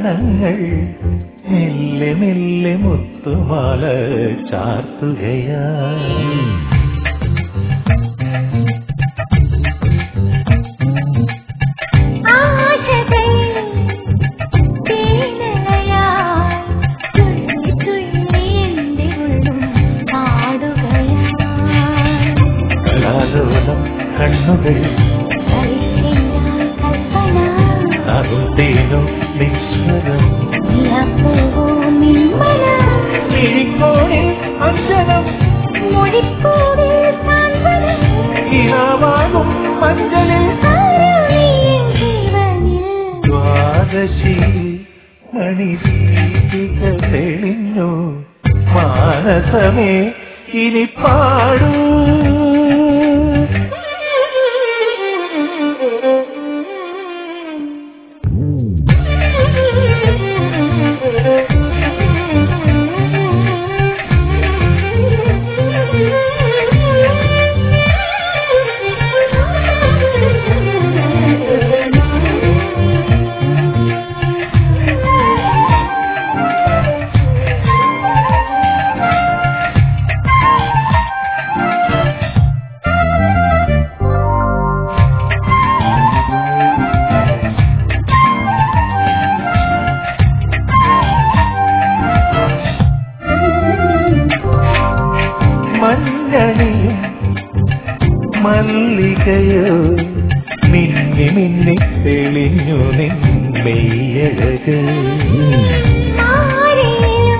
കണങ്ങൾ മെല്ലെ മെല്ലെ മുത്തുമാല ചാർത്തുകയാ ആശകൾ തേനലയായി തുള്ളി തുള്ളി എൻ്റെ ഉള്ളും പാടുകയായി കലാലോലം കണ്ണുകൾ കളിച്ചെന്നാൽ കൽപ്പന അറുതേനും നിസ്വരം നിലപ്പൂവോ നിന്മല കിഴിക്കോണിൽ അഞ്ജനം മൊഴിപ്പൂവിൽ സാന്ത്വനം ഇനാവാകും മഞ്ചലിൽ ആരോഗ്യം ജീവനിൽ ദ്വാദശി മണിദീപിക തെളിഞ്ഞു മാനസമേ ഇനി പാടൂ മഞ്ഞണിയും മല്ലികയോ മിന്നി മിന്നി തെളിഞ്ഞു നിന്മെയ്യഴക് മാറിയും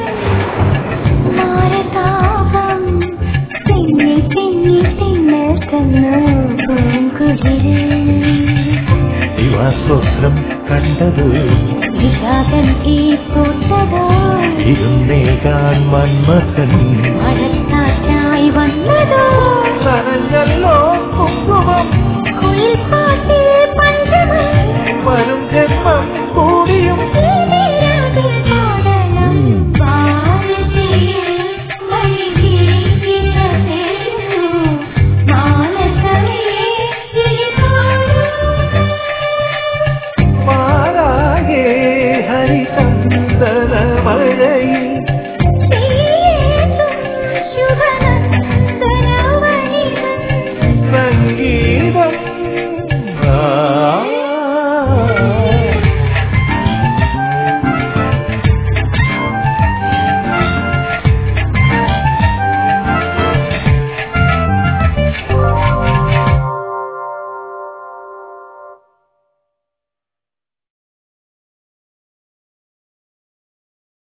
മാരതാപം തെന്നി തെന്നി തിന്നത്തന്നു പൂങ്കുളിരിൽ ദിവാസ്വപ്നം കണ്ടത് വിഷാദം തീ പൂത്തതോ ഇരുന്നേകാൻ മന്മഥൻ മഴക്കാറ്റായി വന്നതോ